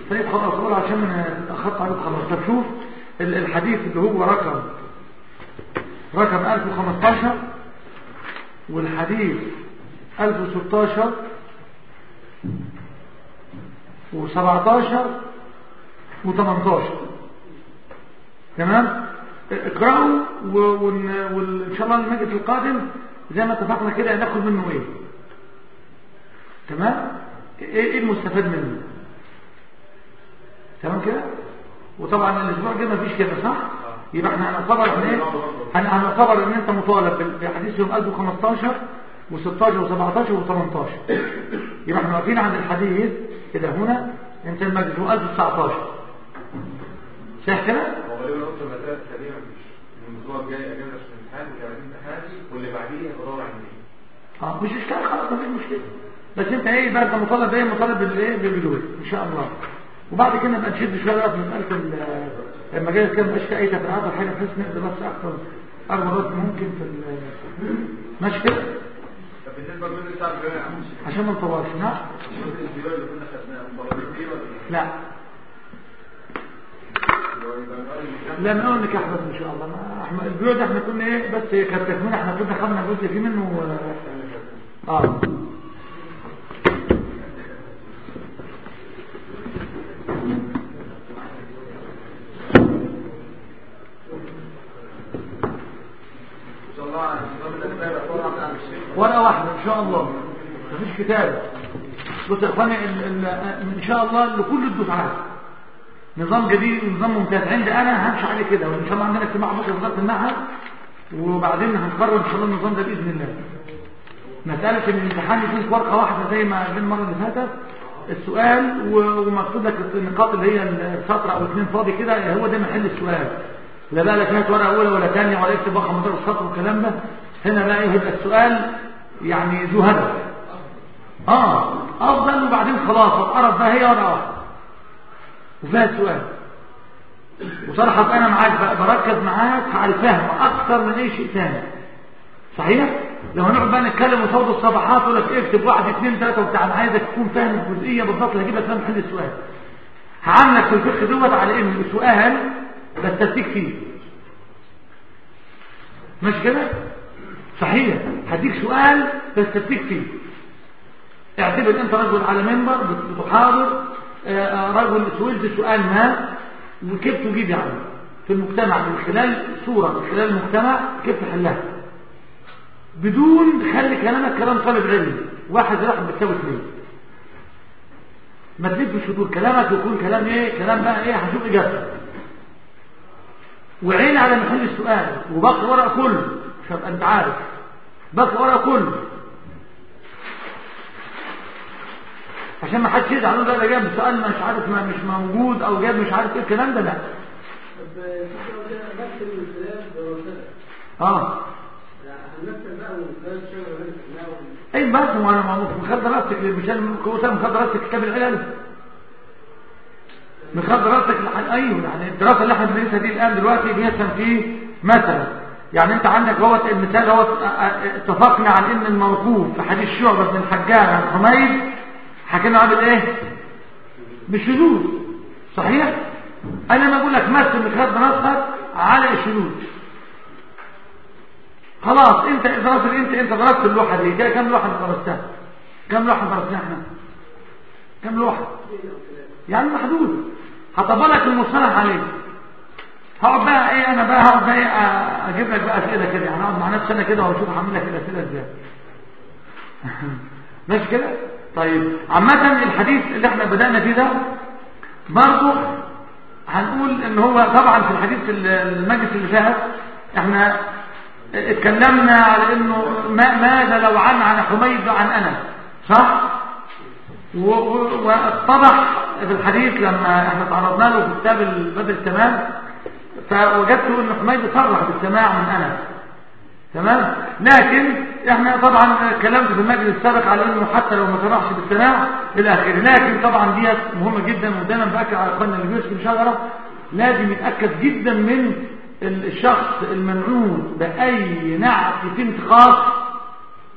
طيب خلاص قول عشان اخدت عليك خلاص طب شوف ال- الحديث اللي هو رقم رقم 1015 والحديث 1016 و17 و18 تمام اقرأوا و- ون- وان شاء الله المجلس القادم زي ما اتفقنا كده هناخد منه ايه تمام ايه إيه المستفاد منه تمام كده وطبعا الاسبوع الجاي مفيش كده صح يبقى احنا هنعتبر ان ايه هن- هنعتبر ان انت مطالب بال- بحديث يوم 1015 و16 و17 و18 يبقى احنا واقفين عند الحديث الى هنا انت المجلس هو 1019 صح كده هو غالبا قلت المسألة تقريبا مش من الأسبوع الجاي أجازة عشان الامتحان وكمان امتحاني واللي بعديه بدور على النتيجة اه مش اشكال خلاص مفيش مشكله بس انت ايه بقى انت مطالب بايه مطالب بالايه بالبدوي ان شاء الله وبعد كده نبقى نشد شويه بقى في مساله ال- المجال كده مبقاش في اي تفريعات ولا حاجه بحيث نقدر بس اكثر اربع مرات ممكن في ال- ماشي كده طب بالنسبة لجزء بتاع الجامعة يا عم الشيخ عشان ما نطولش نعم جزء الفيديو اللي كنا خدناه مطالبين فيه ولا لا هو يبقى من أول الامتحان؟ لا من اول نكاح بس ان شاء الله ما احنا البيوع ده احنا كنا ايه بس كانت تكمله احنا كنا خدنا جزء فيه منه اه اه إن شاء الله على نظام الأسباب أطلع من عم الشيخ ورقه واحده ان شاء الله مفيش كتاب بص يا اخواني ال- ال- ان شاء الله لكل الدفعات نظام جديد ونظام ممتاز عندي انا همشي عليه كده وان شاء الله عندنا اجتماع بكره في وزاره المعهد وبعدين هنقرر ان شاء الله النظام ده باذن الله مساله ان الامتحان يكون في ورقه واحده زي ما قلنا المره اللي فاتت السؤال و- ومكتوب لك النقاط اللي هي السطر او اثنين فاضي كده هو ده محل السؤال لا بقى لا كانت ورقه اولى ولا ثانيه ولا اكتب بقى 15 سطر والكلام ده هنا بقى ايه يبقى السؤال يعني ذو هدف اه افضل وبعدين خلاص اتعرف بقى هي ورقه واحده وفيها السؤال وصراحة أنا معاك بقى بركز معاك على الفهم أكثر من أي شيء ثاني صحيح؟ لو هنقعد بقى نتكلم وصوت الصفحات يقول لك اكتب واحد اثنين ثلاثة وبتاع أنا عايزك تكون فاهم الجزئية بالضبط اللي هجيب لك فاهم حل السؤال هعاملك في الفقه دوت على إنه سؤال بستفتيك فيه مش كده؟ صحيح هديك سؤال بستفتيك فيه اعتبر انت رجل على منبر بتحاضر آه، آه، رجل سئلت سؤال ما وكيف تجيب يعني في المجتمع من خلال صورة من خلال المجتمع كيف تحلها بدون خلي كلامك كلام طالب علم واحد واحد بتساوي اثنين ما تلفش صدور كلامك يكون كلام ايه كلام بقى ايه هشوف اجابته وعين على محل السؤال وبقى ورق كله عشان انت عارف بقى ورق كله عشان ما حدش يزعل يقول لا ده جاب سؤال مش عارف ما مش موجود او جاب مش عارف ايه الكلام ده لا طب نكتب من خلال دراسات اه هنكتب بقى من خلال شغل هنكتب اي بس ما انا ما مخد دراستك مش انا كنت مخد دراستك كتاب العلل مخد دراستك الح- ايوه يعني الدراسه اللي احنا بندرسها دي الان دلوقتي بيفهم فيه مثلا يعني انت عندك هو المثال هو اتفقنا على ان الموقوف في حديث شعبه بن الحجاج عن حميد حكينا عن ايه بالشذوذ صحيح انا ما اقول لك مثل مخد دراستك على الشذوذ خلاص انت درست انت انت درست اللوحه دي كده كم لوحه انت درستها كم لوحه درسناها احنا كم لوحه يعني محدود هطبق لك المصطلح عليه هقعد بقى ايه انا بقى هقعد بقى ايه اه اجيب لك بقى اسئله كده يعني اقعد مع نفسي انا كده واشوف هعمل لك الاسئله ازاي ماشي كده طيب عامه الحديث اللي احنا بدانا فيه ده برضه هنقول ان هو طبعا في الحديث المجلس اللي فات احنا اتكلمنا على انه ما ماذا لو عن عن حميد عن انس صح و- و- واتضح في الحديث لما احنا تعرضنا له في كتاب البدر التمام فوجدت ان حميد صرح بالسماع من انس تمام لكن احنا طبعا اتكلمت في المجلس السابق على انه حتى لو ما صرحش بالسماع الى اخره لكن طبعا ديت مهمه جدا ودايما باكد على اخواننا اللي بيرسم شجره لازم يتاكد جدا من الشخص المنعوت باي نعت انتقاص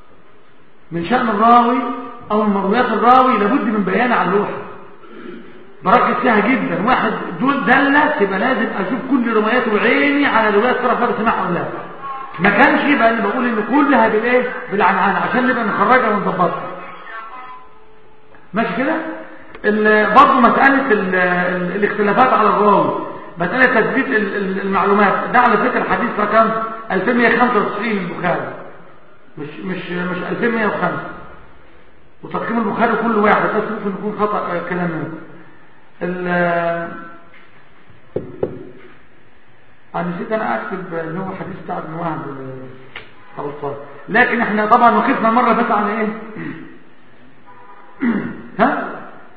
من شان الراوي او من مرويات الراوي لابد من بيان على اللوحه بركز فيها جدا واحد دول دلت يبقى لازم اشوف كل رواياته وعيني على روايات ترى فيها سماع ولا لا ما كانش يبقى انا بقول ان كلها بالايه بالعنعنه عشان نبقى نخرجها ونظبطها ماشي كده ال- برضه مساله ال- ال- الاختلافات على الراوي مساله تثبيت ال- ال- المعلومات ده على فكره حديث رقم 2195 البخاري مش مش مش 2105 وتقييم البخاري كل واحد بس ممكن يكون خطا آه، كلام منه ال- انا نسيت انا اكتب ان هو حديث بتاع ابن وهب آه، ابو الطاهر لكن احنا طبعا وقفنا مره بس على ايه ها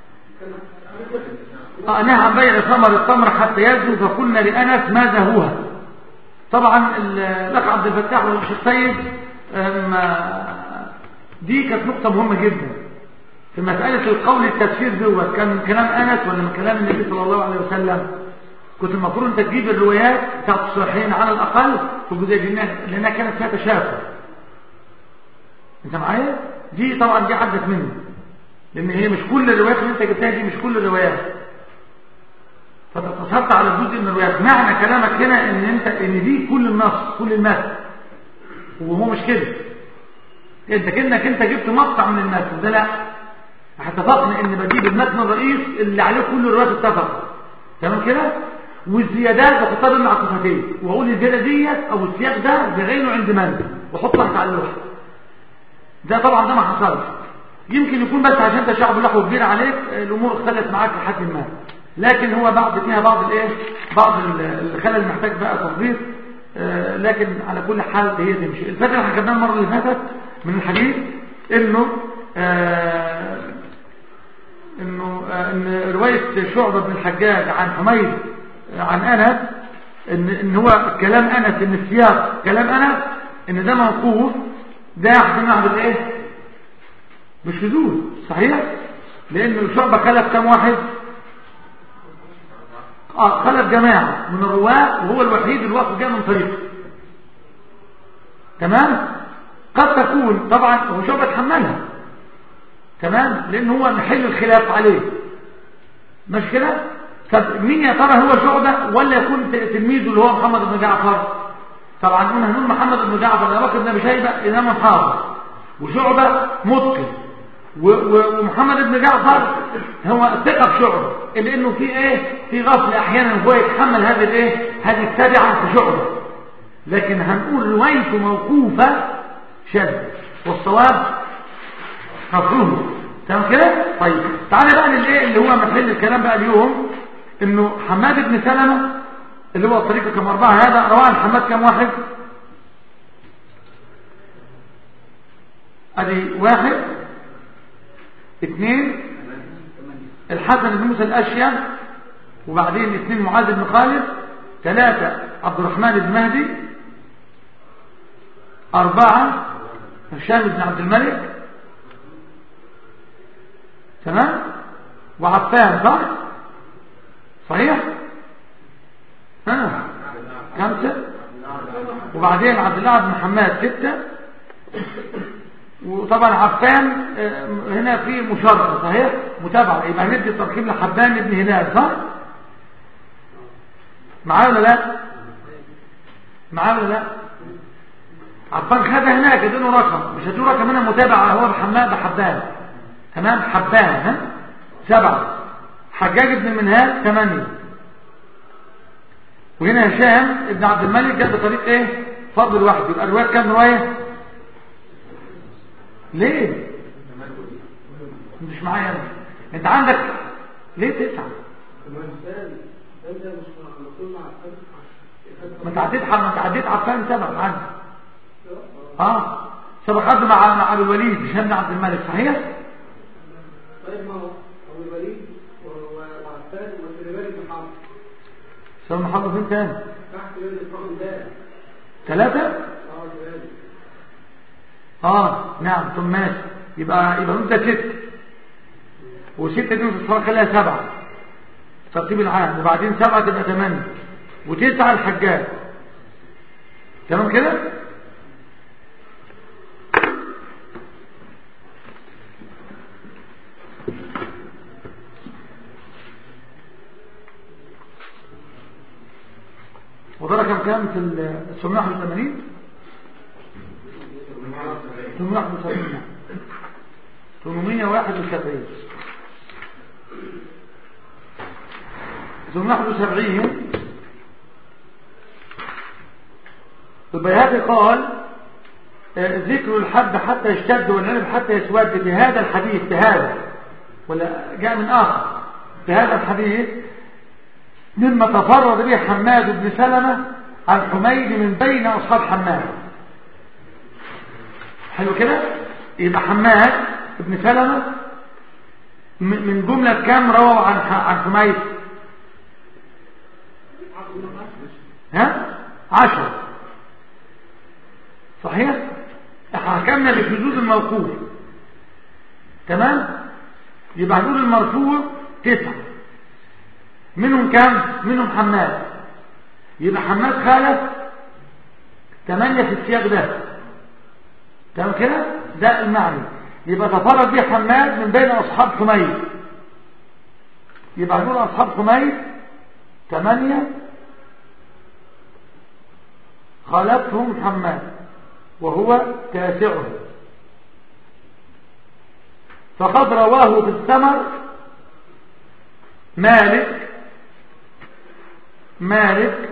آه نهى عن بيع ثمر التمر حتى يبدو فقلنا لانس ماذا هو طبعا ال- الاخ عبد الفتاح والشيخ سيد أم، دي كانت نقطه مهمه جدا في مساله القول التفسير دوت كان من كلام انس ولا من كلام النبي صلى الله عليه وسلم كنت المفروض انت تجيب الروايات بتاعت الصحيحين على الاقل في الجزئيه دي لأنها- لانها كانت فيها تشابه انت معايا دي طبعا دي عدت مني لان هي مش كل الروايات اللي انت جبتها دي مش كل الروايات فتقتصرت على جزء من الروايات معنى كلامك هنا ان انت ان دي كل النص كل المتن وهو مش كده انت كانك انت جبت مقطع من المتن ده لا اتفقنا ان بجيب المتن الرئيس اللي عليه كل الروايات اتفق تمام كده والزيادات بحطها بين معطوفتين واقول الزياده ديت او السياق ده بعينه عند من واحطها على اللوحه ده طبعا ده ما حصلش يمكن يكون بس عشان انت شعب لحو كبير عليك الامور اختلت معاك لحد ما لكن هو بعد فيها بعض الايه بعض ال- الخلل محتاج بقى تنظيف آه، لكن على كل حال هي تمشي الفكره اللي حكيناها المره اللي فاتت من الحديث انه آه، انه آه، ان روايه شعبه بن الحجاج عن حميد آه، عن انس ان ان هو كلام انس ان السياق كلام انس ان ده موقوف ده يحكم معه بالايه بالشذوذ صحيح لان شعبه خلف كم واحد اه خلف جماعه من الرواه وهو الوحيد الواقف جاء من طريقه تمام قد تكون طبعا هو شعبه تحملها تمام لان هو محل الخلاف عليه مش كده طب مين يا ترى هو شعبه ولا يكون ت- تلميذه اللي هو محمد بن جعفر طبعا قلنا هنقول محمد بن جعفر ابو بكر بن ابي شيبه امام حافظ وشعبه متقن و- و- ومحمد بن جعفر هو ثقه في شعبه الا انه في ايه في غفله احيانا هو يتحمل هذه الايه هذه التبعه في شعبه لكن هنقول روايته موقوفه شاذه والصواب مفهوم تمام كده طيب تعالى بقى للايه اللي هو محل الكلام بقى اليوم انه حماد بن سلمة اللي هو الطريقة كم أربعة هذا رواه عن حماد كم واحد ادي واحد اثنين الحسن بن موسى الاشيم وبعدين اثنين معاذ بن خالد ثلاثة عبد الرحمن بن مهدي أربعة هشام بن عبد الملك تمام وعفان صح صحيح ها خمسة وبعدين عبد الله بن محمد ستة وطبعا عفان آه، هنا في مشاركة صحيح متابعة يبقى ندي تركيب لحبان بن هلال صح معاه ولا لا معاه ولا لا عفان خدها هناك اديله رقم مش هتقول رقم هنا متابعة هو بحماد بحبان تمام حبان ها سبعة حجاج بن منهال ثمانية وهنا هشام ابن عبد الملك جاء بطريق ايه فضل واحد يبقى الرواية كام رواية ليه مش معايا أنا. انت عندك ليه تسعة انت مش مقصود مع الفرق ما انت عديت ما انت عديت عفان سبق عندي اه سبق عدى مع مع ابو الوليد هشام بن عبد الملك صحيح طيب ما هو ابو الوليد و- و- وعفان وسليمان بن حرب سواء محافظ فين تاني تحت يد الطاقم ده ثلاثة اه سليمان اه نعم ثم ماشي يبقى يبقى انت ست وستة دي متصفى خليها سبعة ترتيب العام وبعدين سبعة تبقى ثمانية وتسعة الحجاج تمام كده وده رقم كام في ال 781 871 871 871 البيهقي قال آه، ذكر الحب حتى يشتد والعنب حتى يسود في هذا الحديث في هذا ولا جاء من آخر في هذا الحديث مما تفرد به حماد بن سلمة عن حميد من بين أصحاب حماد حلو كده يبقى حماد بن سلمة م- من جملة كام رووا عن ح- عن حميد ها عشر صحيح احنا حكمنا بشذوذ الموقوف تمام يبقى هنقول المرفوع تسعة منهم كام منهم حماد يبقى حماد خالف ثمانية في السياق ده تمام كده ده المعنى يبقى تفرد به حماد من بين أصحاب حميد يبقى هنقول أصحاب حميد ثمانية خالفهم حماد وهو تاسعه فقد رواه في الثمر مالك مالك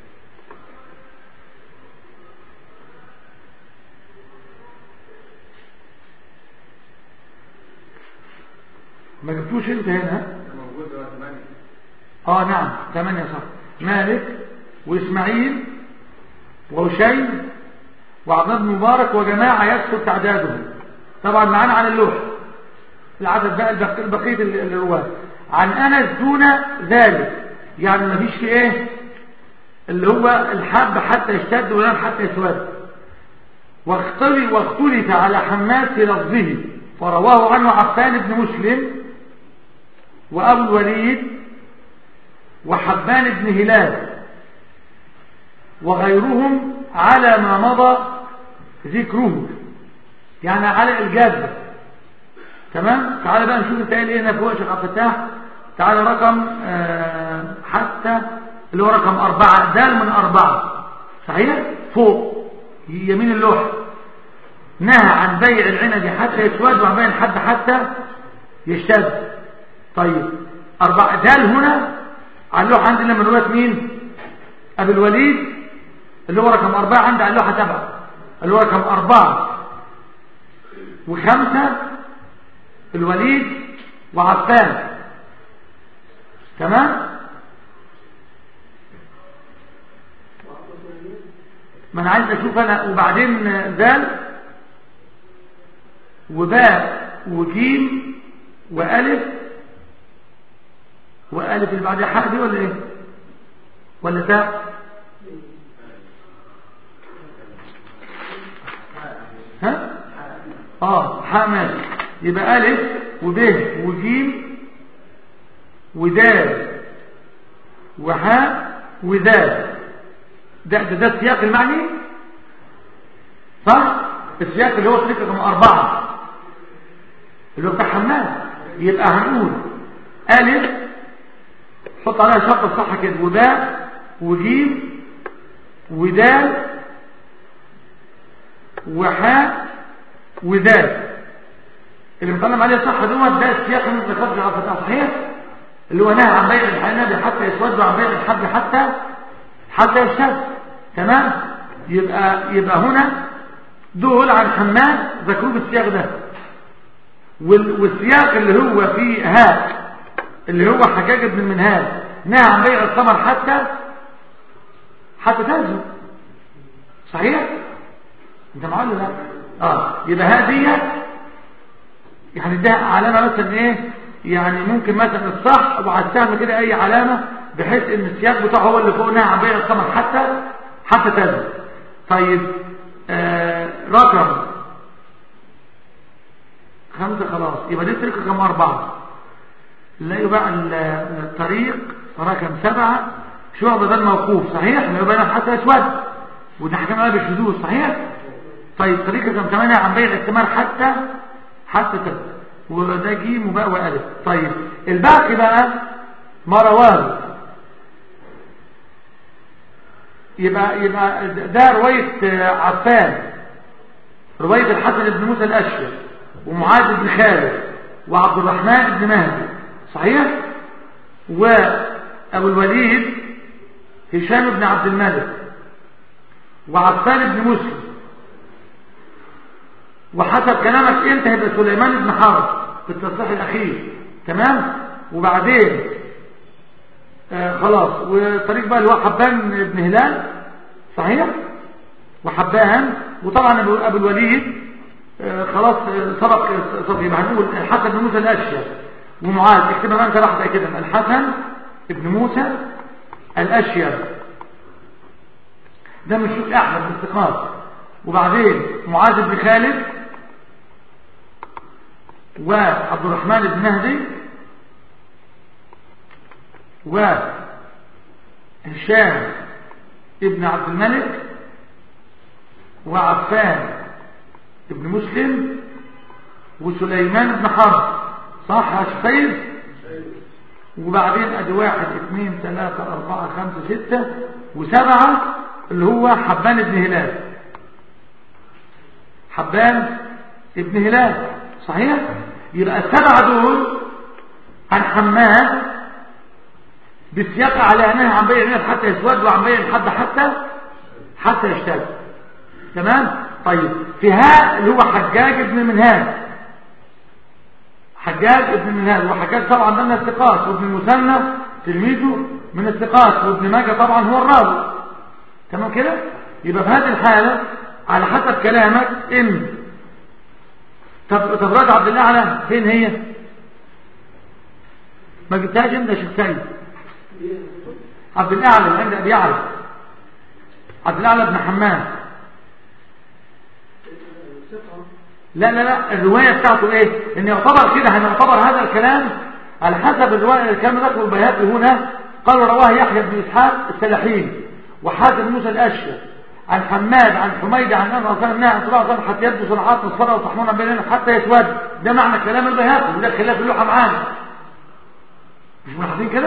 ما جبتوش انت هنا موجود دلوقتي ثمانية اه نعم ثمانية صح مالك واسماعيل وهشيم وعبد الله بن مبارك وجماعة يسقط تعدادهم طبعا معانا على اللوح العدد بقى البق- البقية ال- الرواة عن أنس دون ذلك يعني ما فيش في ايه اللي هو الحب حتى يشتد والنار حتى يسود واختلف, واختلف على حماد في لفظه فرواه عنه عفان بن مسلم وأبو الوليد وحبان بن هلال وغيرهم على ما مضى ذكره يعني على الجذب تمام تعال بقى نشوف انت قايل ايه هنا فوق يا شيخ عبد الفتاح تعال رقم آه حتى اللي هو رقم أربعة دال من أربعة صحيح فوق يمين اللوح نهى عن بيع العنب حتى يسود وعن بيع الحب حتى يشتد طيب أربعة دال هنا على اللوحة عندنا من رواية مين أبي الوليد اللي هو رقم أربعة عندي على اللوحة سبعة اللي هو رقم أربعة وخمسة الوليد وعفان تمام ما انا عايز اشوف انا وبعدين ذال وباء وجيم والف والف اللي بعدها حاء دي ولا ايه ولا تاء ها اه حاء ماشي يبقى الف وب وجيم ودال وحاء وذال ده ده, ده السياق المعني صح السياق اللي هو سياق رقم أربعة اللي هو بتاع حماد يبقى هنقول ألف حط عليها شرط صح كده وباء وجيم ودال وحاء وذال اللي بنتكلم عليه صح دوت ده السياق اللي ذكرته على فتح صحيح اللي هو نهى عن بيع الحنابي حتى يسود وعن بيع الحب حتى حتى يشتد تمام يبقى يبقى هنا دول عن حماد ذكروه بالسياق ده وال- والسياق اللي هو فيه هاء اللي هو حجاج بن المنهاج نهى عن بيع الثمر حتى حتى تنزل صحيح انت معاه ولا لا اه يبقى هذه يعني ده علامه مثلا ايه يعني ممكن مثلا الصح وعلى السهم كده اي علامه بحيث ان السياق بتاعه هو اللي فوق نهى عن بيع الثمر حتى حتى تنزل طيب آه رقم خمسة خلاص يبقى دي طريق رقم أربعة نلاقي بقى ال- الطريق رقم سبعة شعبة ده الموقوف صحيح اللي هو بين حتى أسود وده حكم عليها بالشذوذ صحيح طيب طريق رقم ثمانية عن بيع الثمار حتى حتى تنزل وده جيم وباء وألف طيب الباقي بقى ما رواه يبقى يبقى ده رواية عفان رواية الحسن بن موسى الأشهر ومعاذ بن خالد وعبد الرحمن بن مهدي صحيح وأبو الوليد هشام بن عبد الملك وعفان بن مسلم وحسب كلامك انت هيبقى سليمان بن حرب في التصحيح الاخير تمام وبعدين آه خلاص وطريق بقى اللي هو حبان بن هلال صحيح وحبان وطبعا ابو الوليد آه خلاص آه سبق سبق يبقى هنقول الحسن بن موسى الاشهر ومعاذ اكتبها بقى انت لحظه كده الحسن بن موسى الاشهر ده من شيوخ احمد بن استقامه وبعدين معاذ بن خالد وعبد الرحمن بن مهدي وهشام ابن عبد الملك وعفان ابن مسلم وسليمان بن حرب صح يا شفير وبعدين ادي واحد اثنين ثلاثة اربعة خمسة ستة وسبعة اللي هو حبان بن هلال حبان ابن هلال صحيح يبقى السبعة دول عن حماد بالسياق على انها عم بيع حتى يسود وعم بيع حد حتى حتى يشتغل تمام طيب في ها اللي هو حجاج ابن منهاج حجاج ابن منهاج وحجاج طبعا ده من الثقات وابن المثنى تلميذه من الثقات وابن ماجه طبعا هو الراوي تمام كده يبقى في هذه الحالة على حسب كلامك ان تفراد عبد الاعلى فين هي ما جبتهاش انت يا شيخ سيد عبد الاعلى عند ابي يعرف عبد الاعلى بن حمام لا لا لا الرواية بتاعته ايه ان يعتبر كده هنعتبر هذا الكلام على حسب الرواية الكلام ذكره البيهقي هنا قال رواه يحيى بن اسحاق السلاحين وحاتم موسى الاشهر عن حماد عن حميد عن انس صلى الله عليه وسلم حتى يبدو صنعات مصفرة وطحنونة بيننا حتى يسود ده معنى كلام البيهقي وده خلاف اللوحة معانا مش ملاحظين كده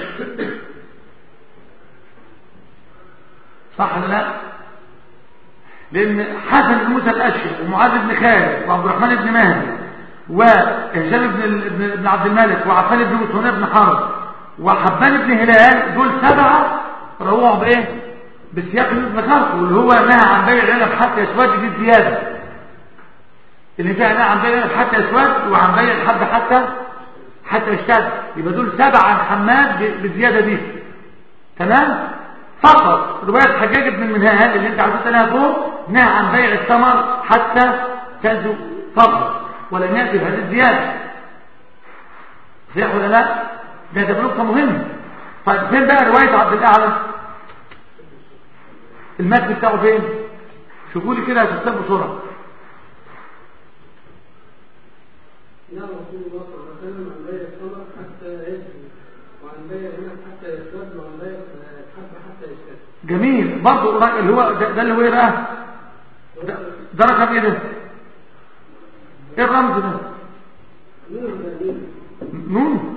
صح ولا لا لان حسن بن موسى الاشهر ومعاذ بن خالد وعبد الرحمن بن مهدي وهشام بن بن عبد الملك وعفان بن مسهون بن حرب وحبان بن هلال دول سبعه رواه بايه بسياق اللي ذكرته واللي هو نهى عن بيع العنب حتى يسود دي الزياده اللي فيها نهى عن بيع العنب حتى يسود وعن بيع الحب حتى حتى يشتد يبقى دول سبعه عن حماد بالزياده دي تمام فقط رواية حجاج بن المنهال اللي انت عرفت لها فوق نهى عن بيع الثمر حتى تنزو فقط ولم يأتي بهذه الزيادة صحيح ولا لا؟ ده ده نقطة مهمة طيب فين بقى رواية عبد الأعلى؟ المتن بتاعه فين؟ شوفوا لي كده يا شباب بسرعة نهى رسول الله صلى الله عليه وسلم عن بيع الثمر حتى يزهو وعن بيع العنب حتى يسود وعن بيع الحب حتى يشتد جميل برضه اللي هو ده, ده اللي هو ايه بقى؟ ده, ده رقم ايه ده؟ ايه الرمز ده؟ نون جميل نون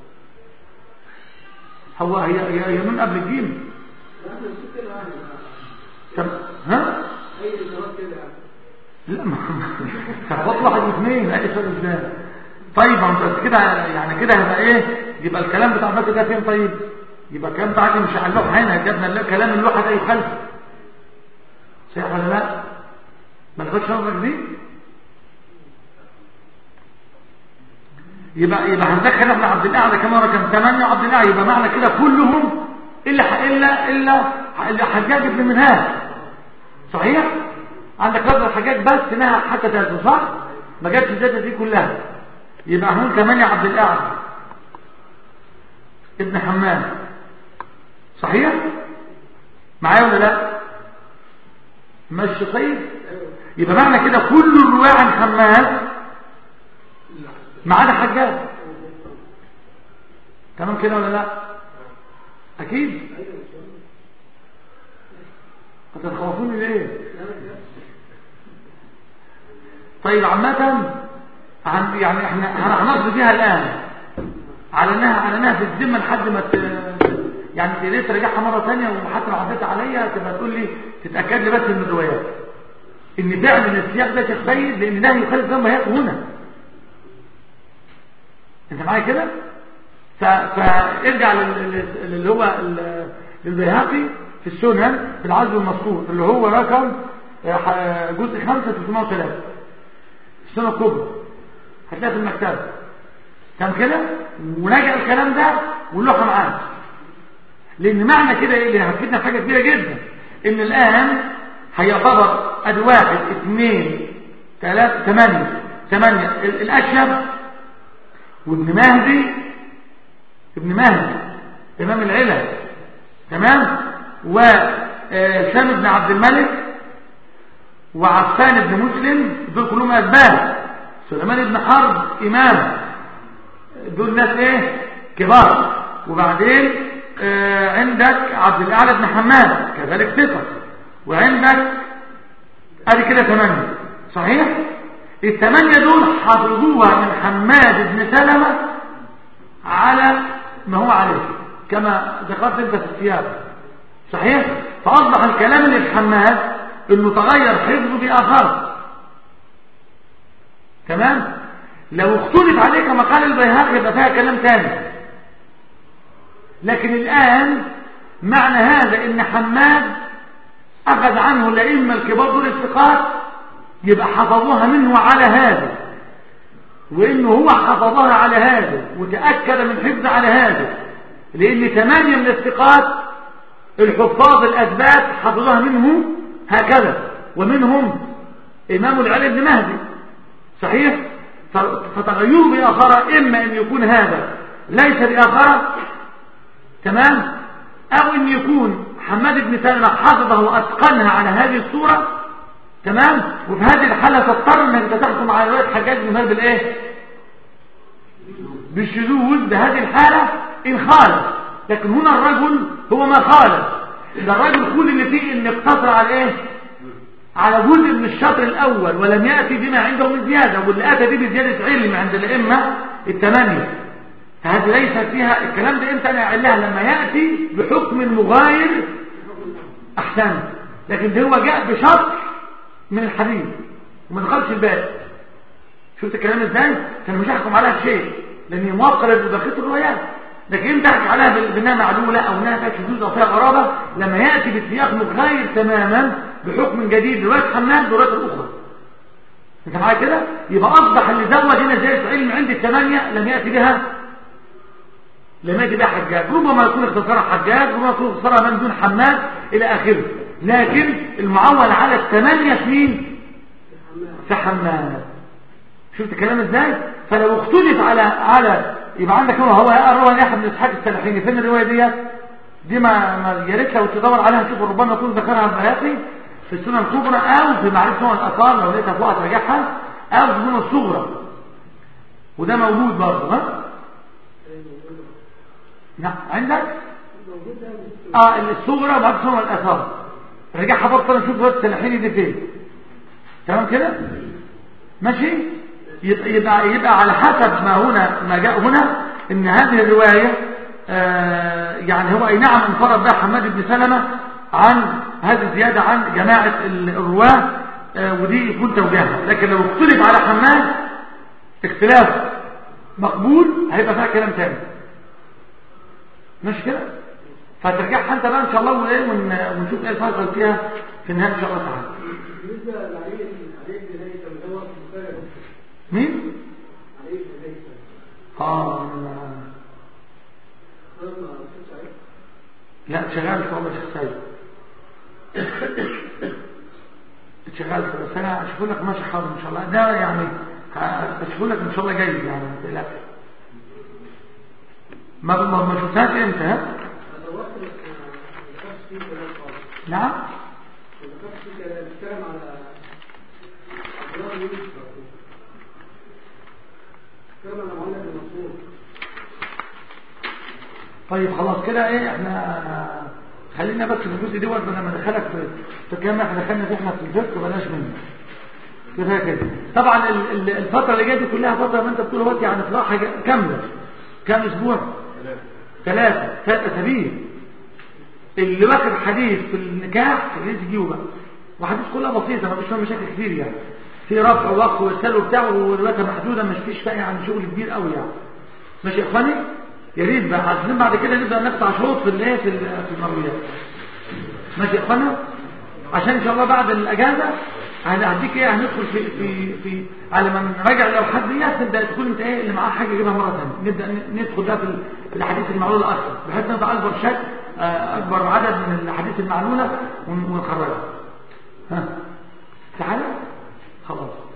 هو هي هي, هي نون قبل الجيم احنا نشوف كده يعني طب ها؟ اي اشارات كده يعني لا ما هتحط واحد واثنين اي فرق ازاي طيب ما انت كده يعني كده هيبقى ايه يبقى الكلام بتاع الناس ده فين طيب يبقى الكلام بتاعك مش على اللوحه هنا جبنا الل- كلام اللوحه ده يخالف صحيح ولا لا ما تاخدش نظرك دي يبقى يبقى هندخل احنا عبد الاعلى كمان رقم 8 عبد الاعلى يبقى معنى كده كلهم الا الا الا الا حجاج بن منهاج صحيح عندك رجل الحجاج بس نهى حتى تلاتة صح ما جاتش الزيادة دي كلها يبقى هنقول ثمانية عبد الأعلى ابن حمام صحيح معايا ولا لا ماشي طيب يبقى معنى كده كل الرواية عن حمام ما عدا حجاج تمام كده ولا لا اكيد هتخوفوني ليه طيب عامة عن يعني احنا هنقضي بيها الآن على انها على انها في الذمة لحد ما ت... يعني انت ليه ترجعها مره ثانيه وحتى لو عديت عليا تبقى تقول لي تتاكد لي بس من الروايات ان فعلا السياق ده تخيل لان ده يخالف ذنب هيك هنا انت معايا كده ف... فارجع لل- لل- اللي هو ال- للبيهقي في السنن في العزم المذكور اللي هو رقم آه، ح- جزء 5 303 السنه الكبرى هتلاقيها في المكتبه كان كده ونجع الكلام ده واللوحه معاه لان معنى كده ايه اللي هتفيدنا في حاجه كبيره جدا ان الان هيعتبر ادي واحد اثنين ثلاثة ثمانية ثمانية ال- الاشهب وابن مهدي ابن مهدي امام العلا تمام وسام بن عبد الملك وعفان بن مسلم دول كلهم اسباب سليمان بن حرب امام دول ناس ايه كبار وبعدين آه عندك عبد الاعلى بن حماد كذلك ثقه وعندك ادي كده ثمانيه صحيح الثمانيه دول حفظوها من حماد بن سلمه على ما هو عليه كما ذكرت انت في السياق صحيح فاصبح الكلام اللي في حماد انه تغير حفظه باخر تمام لو اختلف عليه كما قال البيهقي يبقى فيها كلام تاني لكن الآن معنى هذا ان حماد أخذ عنه الأئمة الكبار دول الثقات يبقى حفظوها منه على هذا وإنه هو حفظها على هذا وتأكد من حفظ على هذا لأن ثمانية من الثقات الحفاظ الأثبات حفظوها منه هكذا ومنهم إمام العلي بن مهدي صحيح فتغيره بآخرة إما أن يكون هذا ليس بآخرة تمام أو أن يكون حماد بن سلمة حفظه وأتقنها على هذه الصورة تمام وفي هذه الحالة تضطر أنك تحكم على رواية حجاج بن مهر بالإيه بالشذوذ بهذه الحالة إن خالف لكن هنا الرجل هو ما خالف ده الرجل كل اللي فيه ان اقتصر على ايه على جزء من الشطر الاول ولم يأتي بما عنده من زيادة واللي اتى به بزيادة علم عند الائمة الثمانية فهذه ليس فيها الكلام ده امتى انا اعلها لما يأتي بحكم مغاير احسن لكن ده هو جاء بشرط من الحديث وما دخلش الباب شفت الكلام ازاي كان مش هحكم عليها بشيء لاني موقع لبقيه الروايات لكن امتى احكي عليها بانها معلوله او انها فيها شذوذ او فيها غرابه لما ياتي بسياق مغاير تماما بحكم جديد روايه حماد وروايه الاخرى انت معايا كده يبقى اصبح اللي زود هنا زياده علم عند الثمانيه لم ياتي بها لم ياتي بها حجاج ربما يكون اختصارها حجاج ربما يكون اختصارها من دون حماد الى اخره لكن المعول على الثمانيه في مين في حماد شفت الكلام ازاي فلو اختلف على على يبقى عندك هو هو روى يحيى بن اسحاق السلحيني فين الروايه ديت دي ما, ما يا ريت لو تدور عليها تشوف ربما يكون ذكرها البياقي في السنن الكبرى او في معرفه سنن الاثار لو لقيتها فوق تراجعها او في السنن الصغرى وده موجود برضه ها نعم عندك اه الصغرى وبعد سنن الاثار راجعها برضه نشوف روايه السلحيني دي فين تمام كده ماشي يبقى, يبقى, يبقى على حسب ما هنا ما جاء هنا ان هذه الرواية آه يعني هو اي نعم انفرد بها حماد بن سلمة عن هذه الزيادة عن جماعة الرواة آه ودي يكون توجيهها لكن لو اختلف على حماد اختلاف مقبول هيبقى فيها كلام تاني مش كده فترجعها انت بقى ان شاء الله ونشوف ايه الفرق فيها في النهايه ان شاء الله تعالى بالنسبه لعلي علي بن هيثم اللي هو في البخاري مين علي بن هيثم اه ما كنتش عارف لا شغال ان شاء الله شيخ سيد شغال بس انا اشوف لك ماشي حاضر ان شاء الله ده يعني اشوف لك ان شاء الله جيد يعني ما تقلقش ما ما ما شفتهاش امتى ها انا دورت بس ما ذكرتش فيه كلام خالص نعم ما ذكرتش فيه كلام بيتكلم على عبد الله بن يوسف بيتكلم على معلق بن مسعود طيب خلاص كده ايه احنا خلينا بس في الجزء دوت بدل ما ندخلك في في الكلام احنا دخلنا فيه احنا في الفقه بلاش منه كفايه كده طبعا ال- ال- الفتره اللي جايه دي كلها فتره ما انت بتقول وقت يعني صراحه كامله كام اسبوع ثلاثه ثلاث اسابيع اللي واخد حديث في النكاح اللي تجيبه بقى وحديث كلها بسيطه ما فيش فيها مشاكل كتير يعني في رفع ووقف وارسال وبتاع وروايه محدوده مش فيش فيها يعني شغل كبير قوي يعني ماشي يا اخواني يا ريت بقى عشان بعد كده نبدا نقطع شوط في الايه في ال- في المرويات ماشي يا اخوانا عشان ان شاء الله بعد الاجازه هنديك ايه هندخل في في في على ما نراجع لو حد ياس نبدا تكون انت ايه اللي معاه حاجه يجيبها مره ثانيه نبدا ن- ندخل بقى في ال- في الاحاديث المعلوله اكثر بحيث نضع اكبر شك آه، اكبر عدد من الاحاديث المعلوله ون- ونخرجها ها تعالى خلاص